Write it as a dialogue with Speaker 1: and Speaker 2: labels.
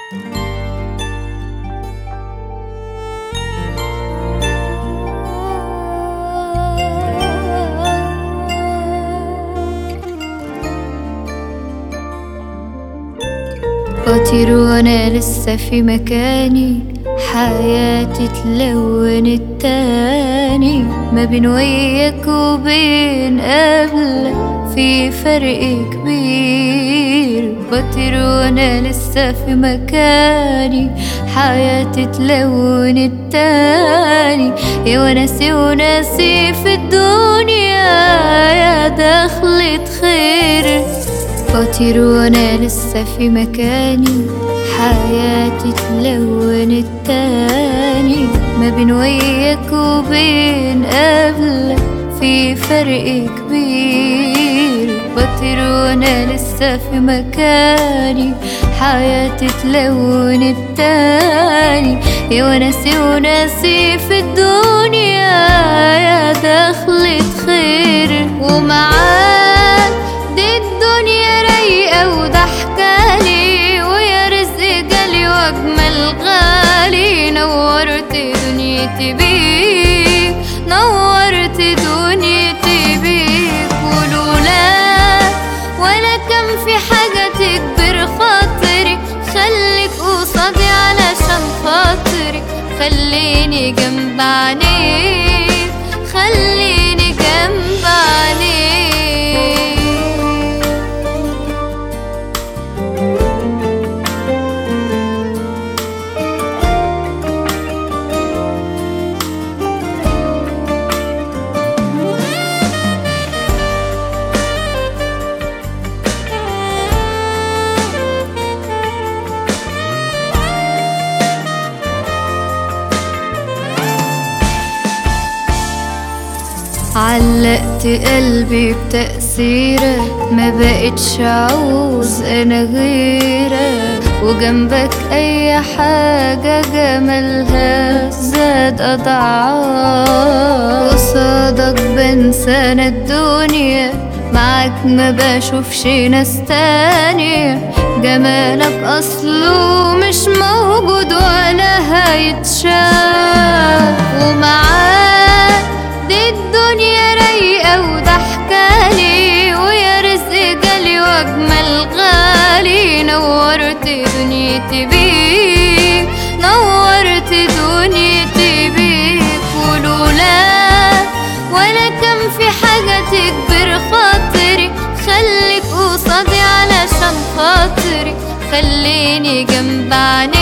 Speaker 1: بطير وانا لسه في مكاني حياتي تلون تاني ما بين وياك وبين قبل في فرق كبير بطير وانا لسه في مكاني حياتي تلون تاني يا وناسي وناسي في الدنيا يا دخلة خير بطير وانا لسه في مكاني حياتي تلون تاني ما بين وياك وبين قبل في فرق كبير بطير وانا لسه في مكاني حياتي تلون تاني يا وناسي وناسي في الدنيا يا دخلة خير ومعاك دي الدنيا رايقة وضحكالي ويا رزق جالي واجمل غالي نورت دنيتي بيك نورت دنيتي بيك ولولاك ولا كان في حاجة تكبر خاطري خليك قصادي علشان خاطري خليني جنب عينيك خليني جنب عينيك علقت قلبي بتأثيرك ما بقتش عاوز انا غيرك وجنبك اي حاجة جمالها زاد اضعاف قصادك بنسى انا الدنيا معاك ما بشوفش ناس تانية جمالك اصله مش موجود ولا هيتشاف ومعاك دي الدنيا رايقة وضحكالي ويا رزق جالي واجمل غالي نورت دنيتي بيك نورت دنيتي بيك ولولاك ولا كان في حاجة تكبر خاطري خليك قصادي علشان خاطري خليني جنب عينيك